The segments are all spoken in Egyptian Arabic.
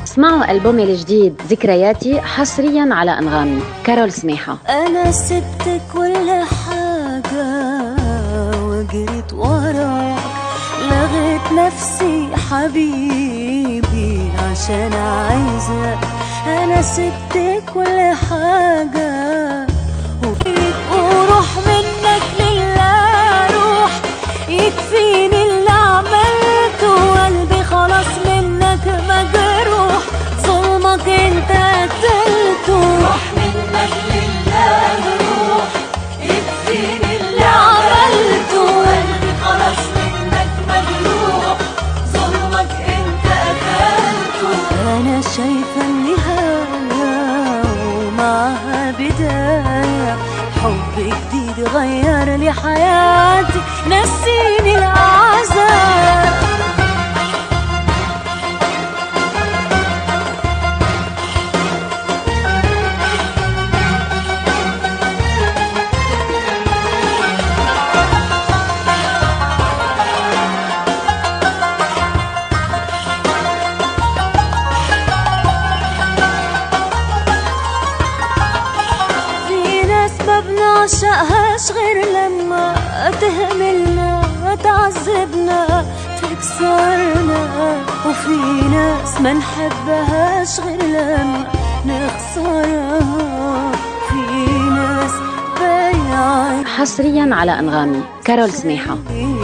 اسمعوا ألبومي الجديد ذكرياتي حصريا على أنغامي كارول سميحة أنا سبت كل حاجة وجريت وراك لغيت نفسي حبيبي عشان عايزك أنا سبت كل حاجة وجريت وروح منك لله روح يكفيني اللي عملته قلبي خلاص منك مجروح ظلمك انت قتلته روح منك لله روح يكفيني اللي عملته قلبي خلاص منك مجروح ظلمك انت قتلته انا شايفه النهايه ومعها بدايه حب جديد غير لي حياتي نسيني العذاب في ناس ما بنعشقهاش غير لما تهملنا تعذبنا تكسرنا وفي ناس ما نحبهاش غير لما نخسرها في ناس بايعين حصريا على أنغامي كارول سميحة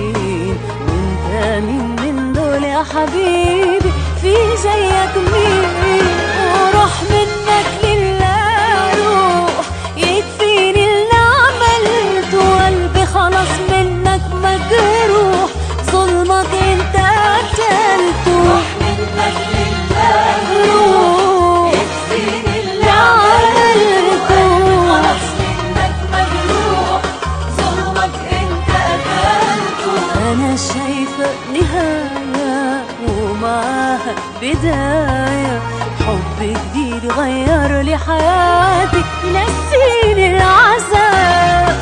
وانت مين من دول يا حبيبي في زيك مين وروح منك لله روح يكفيني اللي عملته قلبي خلاص منك مجروح ظلمك انت قتلته روح منك لله روح يكفيني اللي عملته خلاص منك مجروح ظلمك انت قتلته انا شايفه نهايه ومعاها بدايه حب جديد غير لي حياتي نسيني العذاب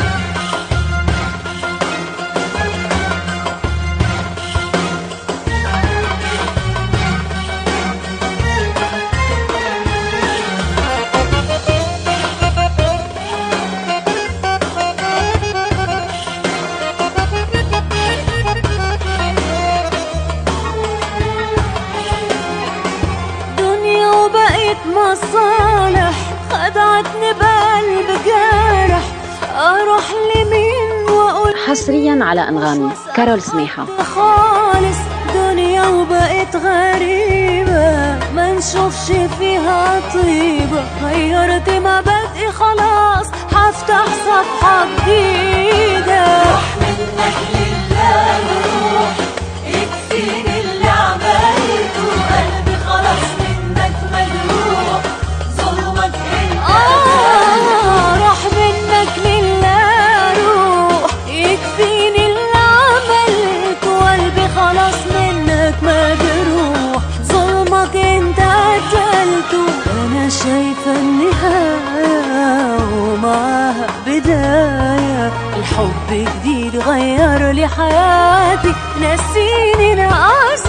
دنيا وبقيت مصالح خدعتني بقلب جارح اروح لمين واقول حصريا على أنغامي كارول سميحة خالص دنيا وبقيت غريبة ما نشوفش فيها طيبة غيرت مبادئي خلاص هفتح صفحة جديدة روح منك لله روح يكفيني اللي عملته قلبي خلاص منك مجروح ظلمك انت آه روح منك لله روح يكفيني اللي عملته قلبي خلاص منك مجروح ظلمك انت قتلته انا شايفه النهايه ومعاها بدايه الحب جديد غير لي حياتي نسيني العذاب